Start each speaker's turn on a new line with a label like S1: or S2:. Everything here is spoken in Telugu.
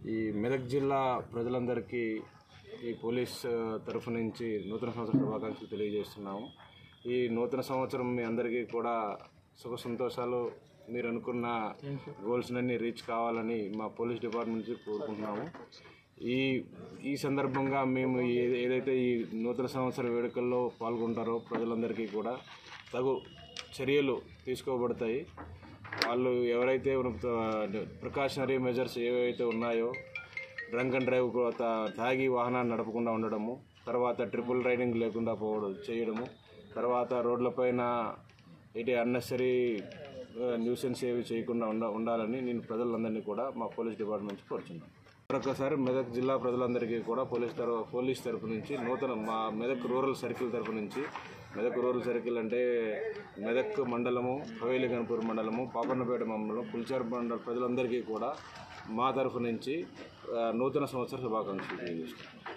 S1: ఈ మెదక్ జిల్లా ప్రజలందరికీ ఈ పోలీస్ ఆ, తరఫు నుంచి నూతన సంవత్సర శుభాకాంక్షలు తెలియజేస్తున్నాము ఈ నూతన సంవత్సరం మీ అందరికీ కూడా సుఖ సంతోషాలు మీరు అనుకున్న గోల్స్లన్నీ రీచ్ కావాలని మా పోలీస్ డిపార్ట్మెంట్ నుంచి కోరుకుంటున్నాము ఈ ఈ సందర్భంగా మేము ఏ- ఏదైతే ఈ నూతన సంవత్సర వేడుకల్లో పాల్గొంటారో ప్రజలందరికీ కూడా తగు చర్యలు తీసుకోబడతాయి వాళ్ళు ఎవరైతే ప్రికాషనరీ మెజర్స్ ఏవైతే ఉన్నాయో డ్రంక్ అండ్ డ్రైవ్ కూడా తా- తాగి వాహనాన్ని నడపకుండా ఉండడము తర్వాత ట్రిపుల్ రైడింగ్ లేకుండా పోవడం చేయడము తర్వాత రోడ్లపైన ఇటు అన్నెసరీ న్యూసెన్స్ ఏవి చేయకుండా ఉండ ఉండాలని నేను ప్రజలందరినీ కూడా మా పోలీస్ డిపార్ట్మెంట్ నుంచి కోరుచున్నాను మరొకసారి మెదక్ జిల్లా ప్రజలందరికీ కూడా పోలీస్ తరఫు పోలీస్ తరపు నుంచి నూతన మా మెదక్ రూరల్ సర్కిల్ తరపు నుంచి మెదక్ రూరల్ సర్కిల్ అంటే మెదక్ మండలము హవేలి గన్పూర్ మండలము పాపన్నపేట మండలం పుల్చార్ మండల ప్రజలందరికీ కూడా మా తరఫు నుంచి ఆ, నూతన సంవత్సర శుభాకాంక్షలు తెలియజేస్తున్నాను